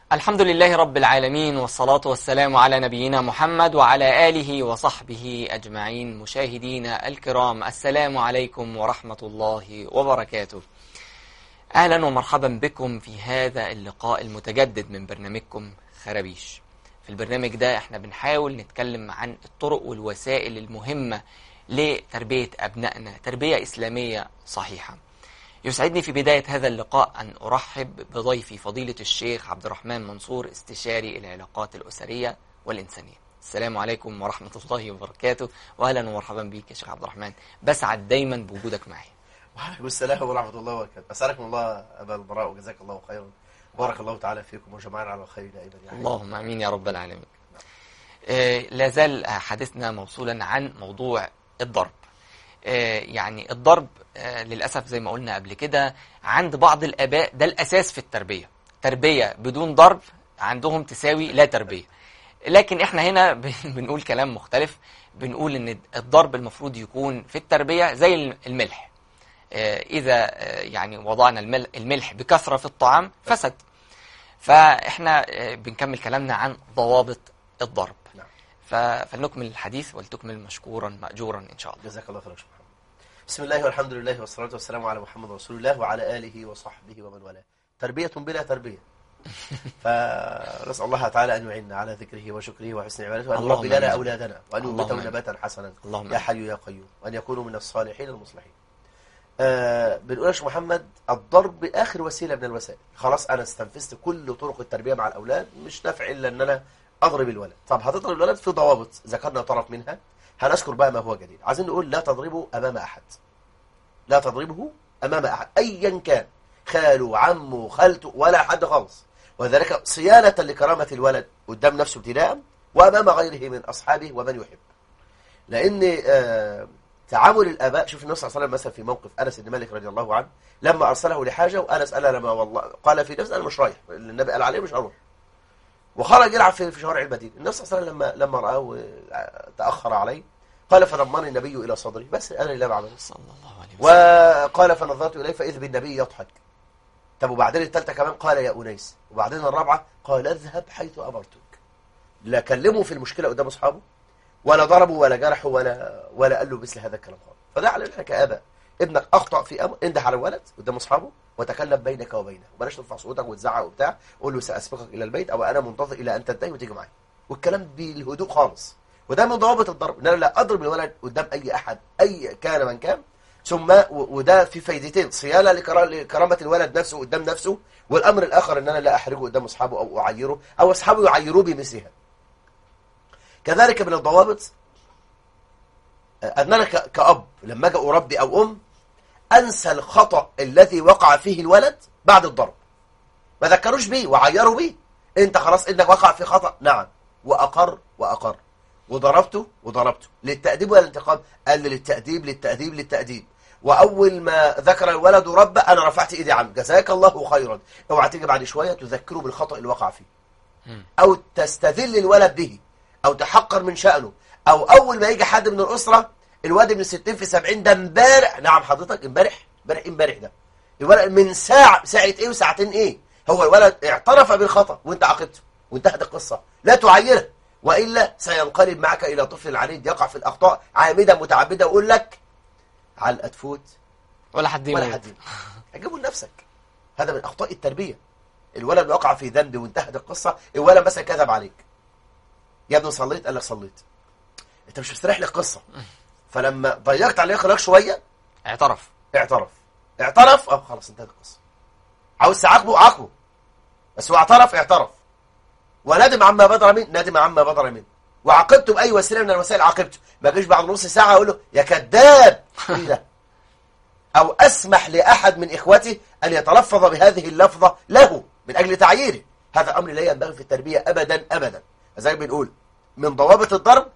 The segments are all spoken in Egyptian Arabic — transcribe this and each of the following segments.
الحمد لله رب العالمين والصلاة والسلام على نبينا محمد وعلى آله وصحبه أجمعين مشاهدينا الكرام السلام عليكم ورحمة الله وبركاته أهلا ومرحبا بكم في هذا اللقاء المتجدد من برنامجكم خرابيش في البرنامج ده احنا بنحاول نتكلم عن الطرق والوسائل المهمة لتربية أبنائنا تربية إسلامية صحيحة يسعدني في بداية هذا اللقاء أن أرحب بضيفي فضيلة الشيخ عبد الرحمن منصور استشاري العلاقات الأسرية والإنسانية السلام عليكم ورحمة الله وبركاته وأهلا ومرحبا بك يا شيخ عبد الرحمن بسعد دايما بوجودك معي وعليكم السلام ورحمة الله وبركاته أسألكم الله أبا البراء وجزاك الله خيرا بارك الله تعالى فيكم وجمعنا على الخير دائما يعني اللهم امين يا رب العالمين. آه لا زال حديثنا موصولا عن موضوع الضرب. آه يعني الضرب آه للاسف زي ما قلنا قبل كده عند بعض الاباء ده الاساس في التربيه. تربيه بدون ضرب عندهم تساوي لا تربيه. لكن احنا هنا بنقول كلام مختلف بنقول ان الضرب المفروض يكون في التربيه زي الملح. إذا يعني وضعنا الملح بكثرة في الطعام فسد فإحنا بنكمل كلامنا عن ضوابط الضرب نعم. فلنكمل الحديث ولتكمل مشكورا مأجورا إن شاء الله جزاك الله خيرا شيخ محمد بسم الله والحمد لله والصلاة والسلام على محمد رسول الله وعلى آله وصحبه ومن والاه تربية بلا تربية فنسأل الله تعالى أن يعيننا على ذكره وشكره وحسن عبادته وأن اللهم يربي لنا آمين. أولادنا وأن اللهم ينبتهم آمين. نباتا حسنا اللهم يا حي يا قيوم وأن يكونوا من الصالحين المصلحين آه بنقول يا شيخ محمد الضرب آخر وسيلة من الوسائل خلاص أنا استنفذت كل طرق التربية مع الأولاد مش نافع إلا أن أنا أضرب الولد طب هتضرب الولد في ضوابط ذكرنا طرف منها هنذكر بقى ما هو جديد عايزين نقول لا تضربه أمام أحد لا تضربه أمام أحد أيا كان خاله عمه خالته ولا حد خالص وذلك صيانة لكرامة الولد قدام نفسه ابتداء وأمام غيره من أصحابه ومن يحب لأن آه تعامل الآباء شوف النبي صلى الله عليه وسلم مثلا في موقف أنس بن مالك رضي الله عنه لما أرسله لحاجة وأنس قال لما والله قال في نفسه أنا مش رايح النبي قال عليه مش هروح وخرج يلعب في في شوارع المدينة النبي صلى الله عليه وسلم لما لما رآه آه، تأخر عليه قال فضمني النبي إلى صدري بس أنا اللي بعمل صلى الله عليه وسلم وقال فنظرت إليه فإذ بالنبي يضحك طب وبعدين الثالثة كمان قال يا أنيس وبعدين الرابعة قال اذهب حيث أمرتك لا كلمه في المشكلة قدام أصحابه ولا ضربه ولا جرحه ولا ولا قال له مثل هذا الكلام خالص فده علينا احنا كآباء ابنك أخطأ في أمر انده على الولد قدام أصحابه وتكلم بينك وبينه وبلاش ترفع صوتك وتزعق وبتاع قول له سأسبقك إلى البيت أو أنا منتظر إلى أن تنتهي وتيجي معايا والكلام بالهدوء خالص وده من ضوابط الضرب ان انا لا اضرب الولد قدام اي احد اي كان من كان ثم و- وده في فايدتين صيانه لكرا- لكرامه الولد نفسه قدام نفسه والامر الاخر ان انا لا احرجه قدام اصحابه او اعيره او اصحابه يعيروه بمثلها كذلك من الضوابط آه، ان انا ك- كاب لما اجي اربي او ام انسى الخطا الذي وقع فيه الولد بعد الضرب ما ذكروش بيه وعيروا بيه انت خلاص انك وقع في خطا نعم واقر واقر وضربته وضربته للتأديب ولا الانتقام قال لي للتأديب للتأديب للتأديب وأول ما ذكر الولد رب أنا رفعت إيدي عنه جزاك الله خيرا اوعى تيجي بعد شوية تذكره بالخطأ اللي وقع فيه مم. أو تستذل الولد به أو تحقر من شأنه أو أول ما يجي حد من الأسرة الواد من 60 في 70 ده امبارح نعم حضرتك امبارح امبارح إيه امبارح ده الولد من ساعة ساعة إيه وساعتين إيه هو الولد اعترف بالخطأ وانت عاقبته وانتهت القصة لا تعيره وإلا سينقلب معك إلى طفل عنيد يقع في الأخطاء عامدا متعبدا ويقول لك علقة تفوت ولا حد ولا يموت حد يموت. هتجيبه لنفسك هذا من أخطاء التربية الولد وقع في ذنب وانتهت القصة الولد مثلا كذب عليك يا ابني صليت قال لك صليت انت مش مستريح للقصة فلما ضيقت عليه خلاك شوية اعترف اعترف اعترف اه خلاص انتهت القصة عاوز تعاقبه عاقبه بس هو اعترف اعترف وندم عما بدر منه ندم عما بدر منه وعاقبته باي وسيله من الوسائل عاقبته ما جاش بعد نص ساعه اقول له يا كذاب ايه ده او اسمح لاحد من اخوته ان يتلفظ بهذه اللفظه له من اجل تعييره هذا امر لا ينبغي في التربيه ابدا ابدا زي ما بنقول من ضوابط الضرب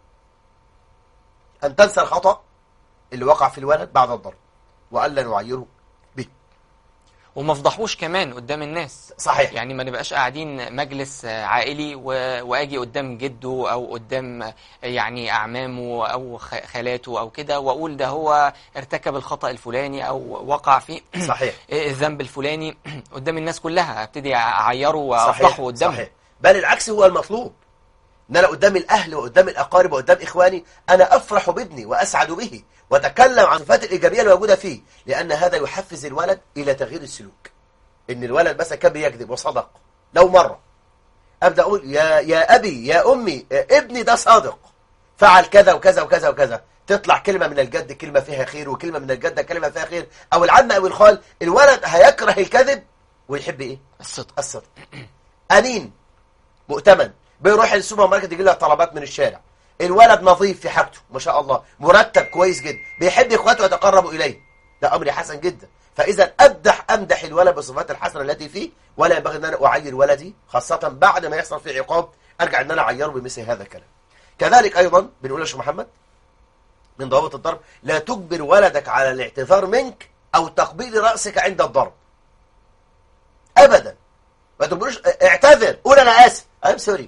ان تنسى الخطا اللي وقع في الولد بعد الضرب والا نعيره به وما فضحوش كمان قدام الناس صحيح يعني ما نبقاش قاعدين مجلس آه، عائلي و... واجي قدام جده او قدام آه، يعني اعمامه او خ- خالاته او كده واقول ده هو ارتكب الخطأ الفلاني او وقع في صحيح الذنب الفلاني قدام الناس كلها ابتدي اعيره صحيح وافضحه قدامهم صحيح بل العكس هو المطلوب ان انا قدام الاهل وقدام الاقارب وقدام اخواني انا افرح بابني واسعد به واتكلم عن الصفات الايجابيه الموجوده فيه لان هذا يحفز الولد الى تغيير السلوك ان الولد مثلا كان بيكذب وصدق لو مره ابدا اقول يا يا ابي يا امي ابني ده صادق فعل كذا وكذا وكذا وكذا تطلع كلمه من الجد كلمه فيها خير وكلمه من الجده كلمه فيها خير او العم او الخال الولد هيكره الكذب ويحب ايه الصدق الصدق امين مؤتمن بيروح السوبر ماركت يجيب لها طلبات من الشارع الولد نظيف في حاجته ما شاء الله مرتب كويس جدا بيحب اخواته ويتقربوا اليه ده امر حسن جدا فاذا امدح امدح الولد بالصفات الحسنه التي فيه ولا ينبغي ان انا اعير ولدي خاصه بعد ما يحصل فيه عقاب ارجع ان انا اعيره بمثل هذا الكلام كذلك ايضا بنقول يا شيخ محمد من ضوابط الضرب لا تجبر ولدك على الاعتذار منك او تقبيل راسك عند الضرب ابدا ما تقولوش اعتذر قول انا اسف ام سوري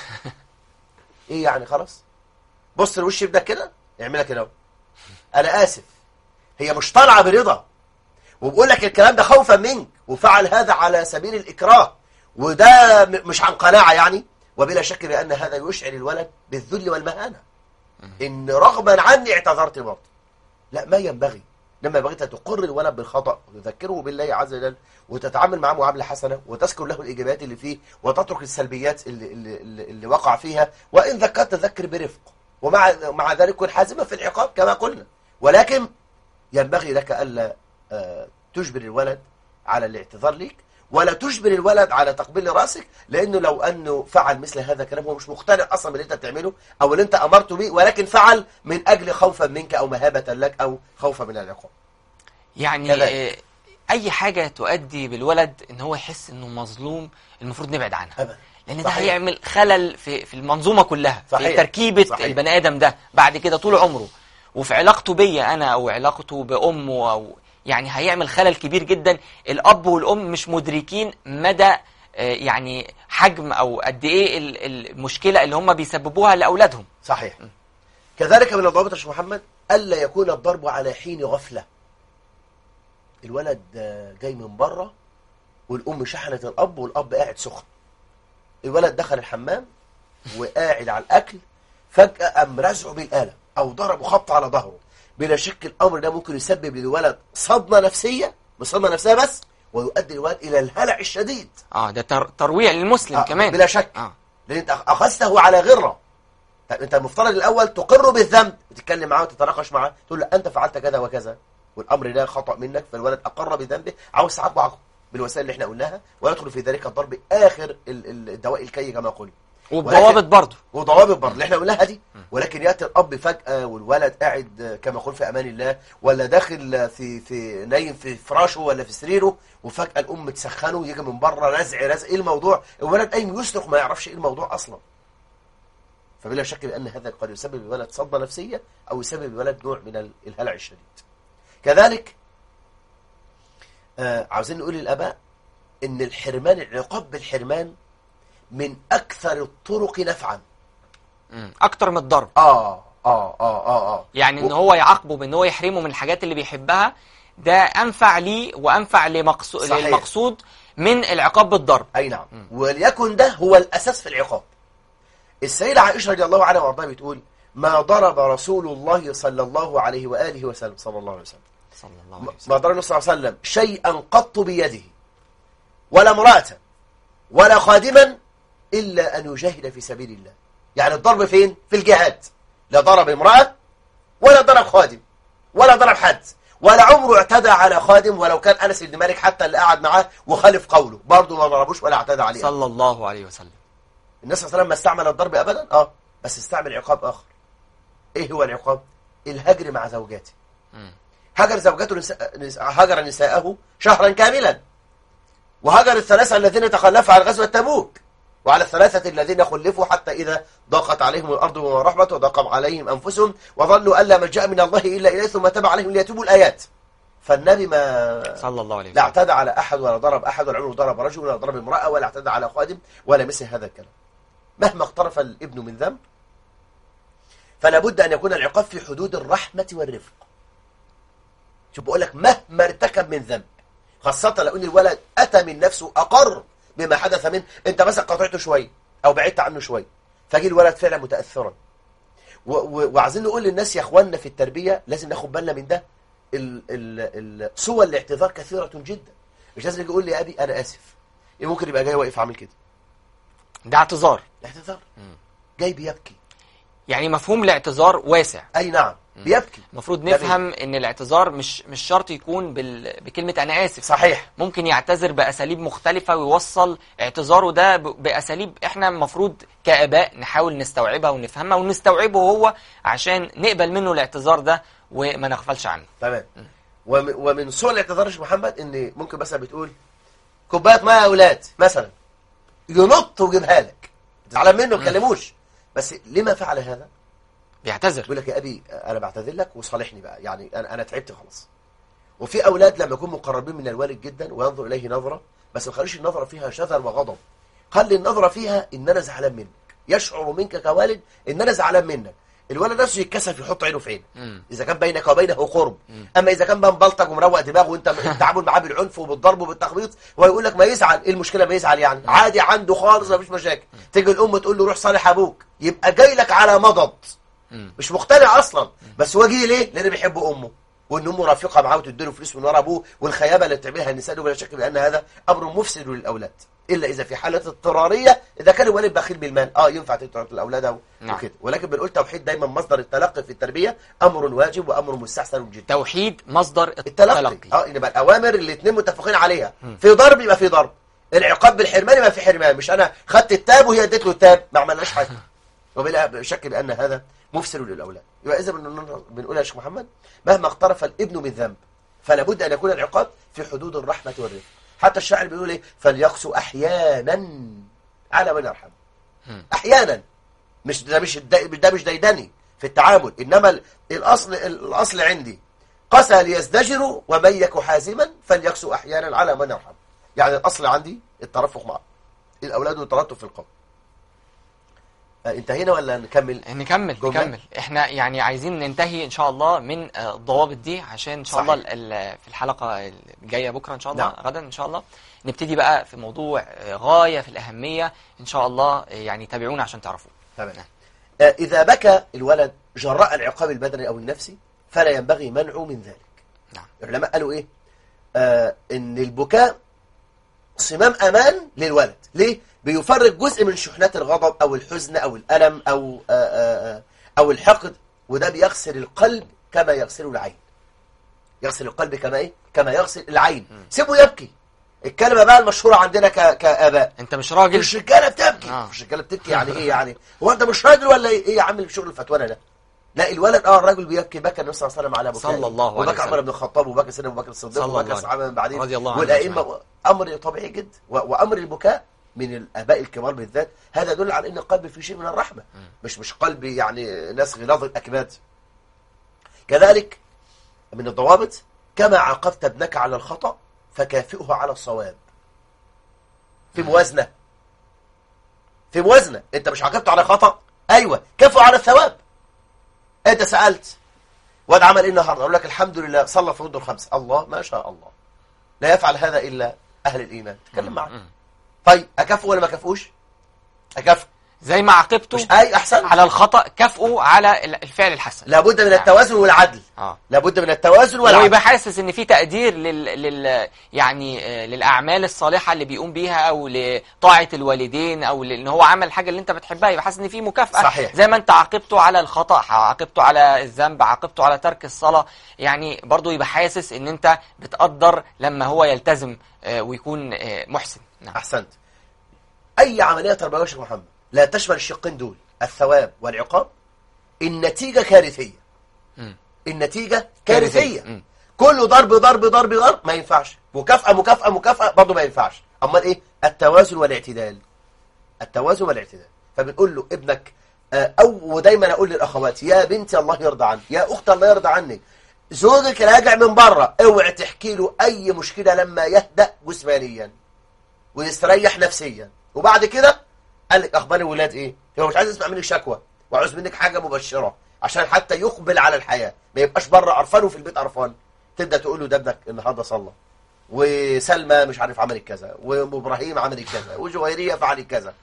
ايه يعني خلاص بص لوش ابنك كده اعملها كده اهو. انا اسف هي مش طالعه برضا وبقول لك الكلام ده خوفا منك وفعل هذا على سبيل الاكراه وده م- مش عن قناعه يعني وبلا شك بان هذا يشعر الولد بالذل والمهانه ان رغما عني اعتذرت برضه لا ما ينبغي لما بغيت تقر الولد بالخطأ وتذكره بالله عز وجل وتتعامل معه معاملة حسنة وتذكر له الإيجابيات اللي فيه وتترك السلبيات اللي, اللي, اللي, اللي وقع فيها وإن ذكرت ذكر برفق ومع مع ذلك كن حازما في العقاب كما قلنا ولكن ينبغي لك ألا آه، تجبر الولد على الاعتذار ليك ولا تجبر الولد على تقبيل راسك لانه لو انه فعل مثل هذا الكلام هو مش مقتنع اصلا باللي انت بتعمله او اللي انت امرته به ولكن فعل من اجل خوفا منك او مهابه لك او خوفا من العقاب يعني كذلك. آه، اي حاجه تؤدي بالولد ان هو يحس انه مظلوم المفروض نبعد عنها ابدا لان ده صحيح. هيعمل خلل في في المنظومه كلها في صحيح. تركيبه صحيح. البني ادم ده بعد كده طول عمره وفي علاقته بيا انا او علاقته بامه او يعني هيعمل خلل كبير جدا الاب والام مش مدركين مدى آه، يعني حجم او قد ايه ال- المشكله اللي هم بيسببوها لاولادهم صحيح كذلك من الضوابط يا شيخ محمد الا يكون الضرب على حين غفله الولد آه، جاي من بره والام شحنت الاب والاب قاعد سخن الولد دخل الحمام وقاعد على الاكل فجاه قام رزعه بالقلم او ضربه خبط على ظهره بلا شك الامر ده ممكن يسبب للولد صدمه نفسيه مش صدمه نفسيه بس ويؤدي الولد الى الهلع الشديد اه ده تر- ترويع للمسلم آه، كمان بلا شك اه لان انت اخذته على غره طيب انت المفترض الاول تقر بالذنب وتتكلم معاه وتتناقش معاه تقول له انت فعلت كذا وكذا والامر ده خطا منك فالولد اقر بذنبه عاوز تعاقبه بالوسائل اللي احنا قلناها ويدخل في ذلك الضرب اخر ال- ال- الدواء الكي كما قلنا وبضوابط برضه وضوابط برضه اللي احنا قلناها دي ولكن ياتي الاب فجاه والولد قاعد كما يقول في امان الله ولا داخل في في نايم في فراشه ولا في سريره وفجاه الام تسخنه ويجي من بره رزع رزع ايه الموضوع الولد قايم يصرخ ما يعرفش ايه الموضوع اصلا فبلا شك بان هذا قد يسبب الولد صدمه نفسيه او يسبب الولد نوع من ال- الهلع الشديد كذلك آه عاوزين نقول للاباء ان الحرمان العقاب بالحرمان من اكثر الطرق نفعا مم. اكتر من الضرب اه اه اه اه اه يعني ان و- هو يعاقبه بان هو يحرمه من الحاجات اللي بيحبها ده انفع ليه وانفع لمقصود صحيح. للمقصود من العقاب بالضرب اي نعم وليكن ده هو الاساس في العقاب السيدة عائشة رضي الله عنها وارضاها بتقول ما ضرب رسول الله صلى الله عليه واله وسلم صلى الله عليه وسلم صلى الله عليه ما وسلم ضرب النبي صلى الله عليه وسلم شيئا قط بيده ولا امرأة ولا خادما إلا أن يجاهد في سبيل الله يعني الضرب فين؟ في الجهاد لا ضرب امرأة ولا ضرب خادم ولا ضرب حد ولا عمره اعتدى على خادم ولو كان أنس بن مالك حتى اللي قعد معاه وخالف قوله برضه ما ضربوش ولا اعتدى عليه صلى الله عليه وسلم النبي صلى الله عليه وسلم ما استعمل الضرب أبدا اه بس استعمل عقاب آخر ايه هو العقاب؟ الهجر مع زوجاته مم. هجر زوجته نساء نساء- هجر نساءه شهرا كاملا وهجر الثلاثة الذين تخلفوا عن غزوة تبوك وعلى الثلاثة الذين خلفوا حتى إذا ضاقت عليهم الأرض بما رحبت وضاق عليهم أنفسهم وظنوا أن لا ملجأ من الله إلا إليه ثم تاب عليهم ليتوبوا الآيات فالنبي ما صلى الله عليه لا وسلم اعتدى على أحد ولا ضرب أحد ولا عمره ضرب رجل ولا ضرب امرأة ولا اعتدى على خادم ولا مثل هذا الكلام مهما اقترف الابن من ذنب فلا بد أن يكون العقاب في حدود الرحمة والرفق شوف بقول لك مهما ارتكب من ذنب خاصة لو ان الولد أتى من نفسه أقر بما حدث منه أنت مثلا قطعته شوية أو بعدت عنه شوية فجي الولد فعلا متأثرا و- و- وعايزين نقول للناس يا اخواننا في التربية لازم ناخد بالنا من ده ال- ال- ال- صور الاعتذار كثيرة جدا مش لازم يجي يقول لي يا أبي أنا آسف إيه ممكن يبقى جاي واقف عامل كده ده اعتذار اعتذار جاي بيبكي يعني مفهوم الاعتذار واسع أي نعم بيبكي المفروض جميل. نفهم ان الاعتذار مش مش شرط يكون بال... بكلمة انا اسف صحيح ممكن يعتذر بأساليب مختلفة ويوصل اعتذاره ده ب... بأساليب احنا المفروض كآباء نحاول نستوعبها ونفهمها ونستوعبه هو عشان نقبل منه الاعتذار ده وما نغفلش عنه تمام وم- ومن صور الاعتذار يا شيخ محمد ان ممكن مثلا بتقول كوبايه ميه يا اولاد مثلا ينط ويجيبها لك زعلان منه ما تكلموش بس لما فعل هذا بيعتذر يقول لك يا ابي انا بعتذر لك وصالحني بقى يعني انا انا تعبت خلاص وفي اولاد لما يكونوا مقربين من الوالد جدا وينظر اليه نظره بس ما خليش النظره فيها شذر وغضب خلي النظره فيها ان انا زعلان منك يشعر منك كوالد ان انا زعلان منك الولد نفسه يتكسف يحط عينه في عينك مم. اذا كان بينك وبينه قرب اما اذا كان بقى مبلطج ومروق دماغه وانت التعامل معاه بالعنف وبالضرب وبالتخبيط هو يقول لك ما يزعل ايه المشكله ما يزعل يعني عادي عنده خالص ما فيش مشاكل تيجي الام تقول له روح صالح ابوك يبقى جاي لك على مضض مم. مش مقتنع اصلا بس هو جه ليه لان بيحب امه وان امه رفيقه معاه وتديله فلوس من ورا ابوه والخيابه اللي بتعملها النساء دي بلا شك بان هذا امر مفسد للاولاد الا اذا في حاله اضطراريه اذا كان الوالد بخيل بالمال اه ينفع تدفع الاولاد أو نعم. وكده ولكن بنقول توحيد دايما مصدر التلقي في التربيه امر واجب وامر مستحسن جدا توحيد مصدر التلقي التلقي اه يبقى الاوامر الاثنين متفقين عليها في ضرب يبقى في ضرب العقاب بالحرمان يبقى في حرمان مش انا خدت التاب وهي اديت له التاب ما عملناش حاجه وبلا شك بان هذا مفسد للاولاد يبقى اذا بن- بنقول يا شيخ محمد مهما اقترف الابن من ذنب فلا بد ان يكون العقاب في حدود الرحمه والرفق حتى الشاعر بيقول ايه فليقسو احيانا على من يرحمه احيانا مش ده مش ده مش ديدني في التعامل انما ال- الاصل الاصل عندي قسى ليزدجروا ومن يك حازما فليكسو احيانا على من يرحم يعني الاصل عندي الترفق مع الاولاد والتلطف في القول آه، انتهينا ولا نكمل نكمل جملة؟ نكمل احنا يعني عايزين ننتهي ان شاء الله من آه، الضوابط دي عشان ان شاء صحيح. الله ال- ال- في الحلقه الجايه بكره ان شاء الله نعم. غدا ان شاء الله نبتدي بقى في موضوع آه، غايه في الاهميه ان شاء الله آه، يعني تابعونا عشان تعرفوا تمام آه، اذا بكى الولد جراء العقاب البدني او النفسي فلا ينبغي منعه من ذلك نعم العلماء قالوا ايه آه ان البكاء صمام امان للولد ليه بيفرغ جزء من شحنات الغضب او الحزن او الالم او آه آه آه، او الحقد وده بيغسل القلب كما يغسله العين يغسل القلب كما ايه كما يغسل العين سيبه يبكي الكلمه بقى المشهوره عندنا ك- كاباء انت مش راجل مش رجاله بتبكي آه. مش رجاله بتبكي يعني ايه يعني هو انت مش راجل ولا ايه ايه يا عم شغل الفتوانه ده لا الولد اه الراجل بيبكي بكى النبي صلى الله عليه وسلم على بكاء صلى الله عليه وبكى عمر وسلم. بن الخطاب وبكى سيدنا ابو بكر الصديق صلى الله وبكى عليه الصحابه من بعدين رضي الله عنهم والائمه امر طبيعي جدا و- وامر البكاء من الاباء الكبار بالذات هذا يدل على ان القلب فيه شيء من الرحمه مش مش قلب يعني ناس غلاظ الاكباد كذلك من الضوابط كما عاقبت ابنك على الخطا فكافئه على الصواب في موازنه في موازنه انت مش عاقبته على خطا ايوه كافئه على الثواب انت سالت واد عمل ايه النهارده اقول لك الحمد لله صلى فروض الخمس الله ما شاء الله لا يفعل هذا الا اهل الايمان تكلم معاه مم. طيب اكافئه ولا ما اكافئوش اكافئه زي ما عاقبته مش اي احسن على الخطا كافئه على ال- الفعل الحسن لابد من التوازن والعدل اه لابد من التوازن هو والعدل يبقى حاسس ان في تقدير لل... لل... يعني آه، للاعمال الصالحه اللي بيقوم بيها او لطاعه الوالدين او لان هو عمل الحاجه اللي انت بتحبها يبقى حاسس ان في مكافاه صحيح. زي ما انت عاقبته على الخطا عاقبته على الذنب عاقبته على ترك الصلاه يعني برضه يبقى حاسس ان انت بتقدر لما هو يلتزم آه، ويكون آه، محسن نعم احسنت اي عمليه تربويه يا شيخ محمد لا تشمل الشقين دول الثواب والعقاب النتيجه كارثيه مم. النتيجه كارثية. كارثيه مم. كله ضرب ضرب ضرب ضرب ما ينفعش مكافاه مكافاه مكافاه برضه ما ينفعش امال ايه التوازن والاعتدال التوازن والاعتدال فبنقول له ابنك آه، او ودايما اقول للاخوات يا بنتي الله يرضى عنك يا اخت الله يرضى عنك زوجك راجع من بره اوعي تحكي له اي مشكله لما يهدأ جسمانيا ويستريح نفسيا وبعد كده قال لك اخبار الولاد ايه هو مش عايز يسمع منك شكوى وعاوز منك حاجه مبشره عشان حتى يقبل على الحياه ما يبقاش بره قرفان وفي البيت قرفان تبدا تقول له ده ابنك النهارده صلى وسلمى مش عارف عملت كذا وابراهيم عملت كذا وجويريه فعلت كذا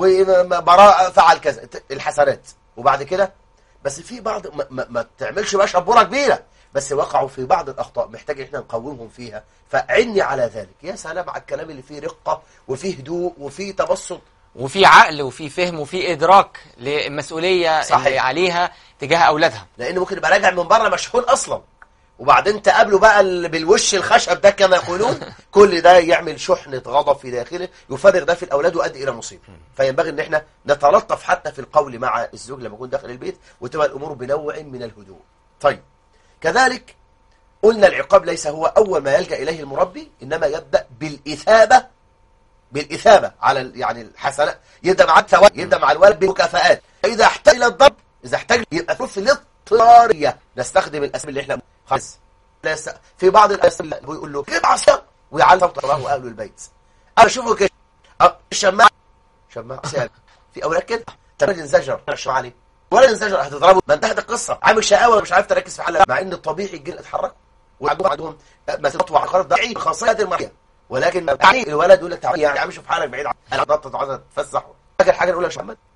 وبراء فعل كذا الحسنات وبعد كده بس في بعض ما, ما, ما تعملش بقى شبوره كبيره بس وقعوا في بعض الاخطاء محتاج احنا نقومهم فيها فعني على ذلك يا سلام على الكلام اللي فيه رقه وفيه هدوء وفيه تبسط وفي عقل وفي فهم وفي إدراك للمسؤولية صحيح. اللي عليها تجاه أولادها لانه ممكن يبقى راجع من بره مشحون اصلا وبعدين تقابله بقى ال- بالوش الخشب ده كما يقولون كل ده يعمل شحنة غضب في داخله يفرغ ده في الأولاد ويؤدي إلى مصيبة فينبغي أن احنا نتلطف حتى في القول مع الزوج لما يكون داخل البيت وتبقى الأمور بنوع من الهدوء طيب كذلك قلنا العقاب ليس هو أول ما يلجأ إليه المربي إنما يبدأ بالإثابة بالإثابة على ال- يعني الحسنات يبدأ مع الثواب يبدأ مع الولد بالمكافآت إذا احتاج إلى الضرب إذا احتاج يبقى في الاضطرارية نستخدم الأسباب اللي احنا خلاص لا يست... في بعض الأسباب اللي بيقول له جيب عصا ويعلم صوت الله أهل البيت أنا أشوفه كده أه، الشماعة شماعة سهل. في أولاد كده تبقى انزجر الشماعة عليه ولا انزجر هتضربه ما انتهت القصة عامل شقاوة مش عارف تركز في حلقة مع إن الطبيعي الجن اتحرك وعندهم عندهم مسافة تطوع خرط ضعيف خاصية المرية ولكن يعني الولد يقول لك تعالى يا عم شوف حالك بعيد عن انا ضغط عايز اتفسح اخر حاجه نقولها يا شيخ محمد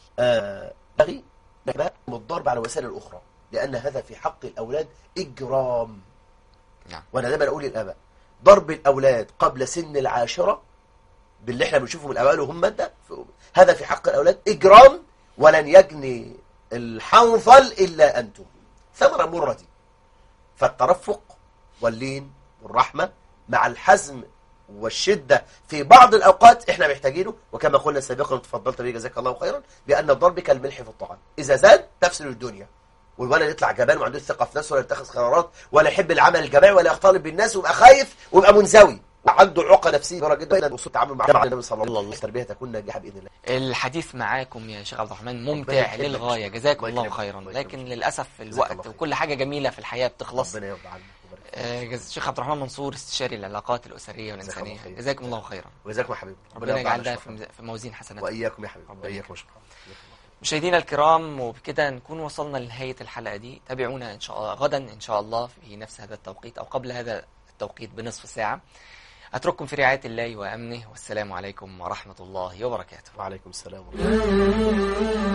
آه بغي نبقى الضرب على الوسائل الاخرى لان هذا في حق الاولاد اجرام نعم. وانا دايما اقول للاباء ضرب الاولاد قبل سن العاشره باللي احنا بنشوفه من الاباء وهم ده هذا في حق الاولاد اجرام ولن يجني الحنظل الا انتم ثمره مره دي فالترفق واللين والرحمه مع الحزم والشدة في بعض الأوقات إحنا محتاجينه وكما قلنا سابقا وتفضلت به جزاك الله خيرا بأن الضرب كالملح في الطعام إذا زاد تفسد الدنيا والولد يطلع جبان وعنده ثقة في نفسه ولا يتخذ قرارات ولا يحب العمل الجماعي ولا يختلط بالناس ويبقى خايف ويبقى منزوي وعنده عقة نفسية كبيرة جدا بين وسوء التعامل مع النبي صلى الله عليه وسلم التربية تكون ناجحة بإذن الله الحديث معاكم يا شيخ عبد الرحمن ربنا ممتع يكرمك. للغاية جزاكم الله الله يكرمك. خيرا الله لكن يكرمك. للأسف الله الوقت خير. وكل حاجة جميلة في الحياة بتخلص ربنا يرضى عنك ويبارك فيك. آه، جز- الشيخ عبد الرحمن منصور استشاري العلاقات الأسرية جزاك والإنسانية الله خير. جزاكم الله خيرا وجزاكم يا حبيبي ربنا يرضى يجعل عنا ده شكراً. في مز- في موازين حسناتكم وإياكم يا حبيبي ربنا وإياكم يكرمك. شكرا مشاهدينا الكرام وبكده نكون وصلنا لنهاية الحلقة دي تابعونا إن شاء الله غدا إن شاء الله في نفس هذا التوقيت أو قبل هذا التوقيت بنصف ساعة أترككم في رعاية الله وأمنه والسلام عليكم ورحمة الله وبركاته وعليكم السلام ورحمة الله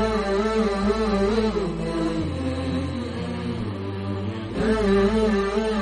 Thank you.